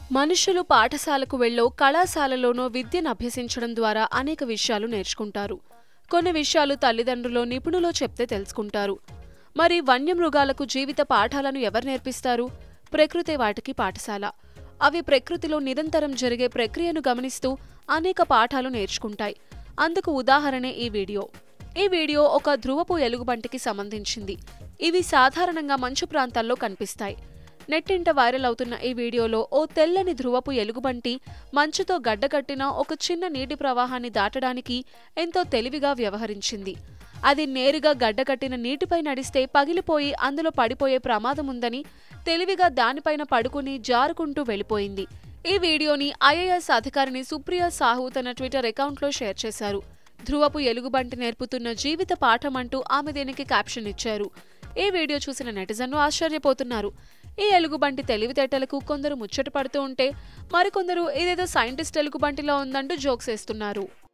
మనుషులు పాఠశాలకు వెళ్ళో కళాశాలలోనో విద్యను అభ్యసించడం ద్వారా అనేక విషయాలు నేర్చుకుంటారు కొన్ని విషయాలు తల్లిదండ్రులో నిపుణులో చెప్తే తెలుసుకుంటారు మరి వన్యమృగాలకు జీవిత పాఠాలను ఎవరు నేర్పిస్తారు ప్రకృతే వాటికి పాఠశాల అవి ప్రకృతిలో నిరంతరం జరిగే ప్రక్రియను గమనిస్తూ అనేక పాఠాలు నేర్చుకుంటాయి అందుకు ఉదాహరణే ఈ వీడియో ఈ వీడియో ఒక ధ్రువపు ఎలుగుబంటికి సంబంధించింది ఇవి సాధారణంగా మంచు ప్రాంతాల్లో కనిపిస్తాయి నెట్టింట వైరల్ అవుతున్న ఈ వీడియోలో ఓ తెల్లని ధ్రువపు ఎలుగుబంటి మంచుతో గడ్డకట్టిన ఒక చిన్న నీటి ప్రవాహాన్ని దాటడానికి ఎంతో తెలివిగా వ్యవహరించింది అది నేరుగా గడ్డకట్టిన నీటిపై నడిస్తే పగిలిపోయి అందులో పడిపోయే ప్రమాదం ఉందని తెలివిగా దానిపైన పడుకుని జారుకుంటూ వెళ్ళిపోయింది ఈ వీడియోని ఐఏఎస్ అధికారిని సుప్రియ సాహు తన ట్విట్టర్ అకౌంట్లో షేర్ చేశారు ధ్రువపు ఎలుగుబంటి నేర్పుతున్న జీవిత పాఠం అంటూ ఆమె దీనికి క్యాప్షన్ ఇచ్చారు ఈ వీడియో చూసిన నెటిజన్లు ఆశ్చర్యపోతున్నారు ఈ ఎలుగుబంటి తెలివితేటలకు కొందరు ముచ్చట పడుతూ ఉంటే మరికొందరు ఇదేదో సైంటిస్ట్ ఎలుగుబంటిలో ఉందంటూ జోక్స్ వేస్తున్నారు